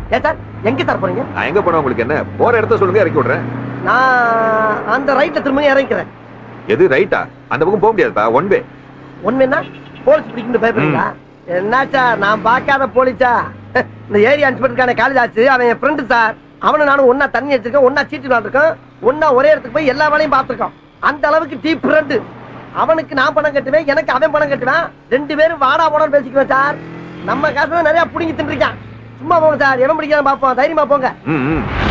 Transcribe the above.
ஏன் சார் எங்க சார் போறீங்க நான் எங்க போனா உங்களுக்கு என்ன போற இடத்த சொல்லுங்க இறக்கி விடுறேன் நான் அந்த ரைட்ல திரும்ப இறங்கிக்கிறேன் எது ரைட்டா அந்த பக்கம் போக முடியாதுப்பா ஒன் வே ஒண்ணுன்னா போலீஸ் பிடிக்கணும் பயப்படுறீங்களா என்ன சார் நான் பார்க்காத போலீஸா இந்த ஏரியா இன்ஸ்பெக்டருக்கான காலேஜ் ஆச்சு அவன் என் ஃப்ரெண்டு சார் அவனும் நானும் ஒன்னா தண்ணி வச்சிருக்கோம் ஒன்னா சீட்டு விளாண்டுருக்கோம் ஒன்னா ஒரே இடத்துக்கு போய் எல்லா வேலையும் பார்த்திருக்கோம் அந்த அளவுக்கு டீப் ஃப்ரெண்டு அவனுக்கு நான் பணம் கட்டுவேன் எனக்கு அவன் பணம் கட்டுவேன் ரெண்டு பேரும் வாடா போனோம் பேசிக்குவேன் சார் நம்ம காசு நிறைய புடிங்கி தின்றுருக்கான் சும்மா போங்க சார் எவன் பிடிக்காம பார்ப்போம் தைரியமா போங்க ம் ம்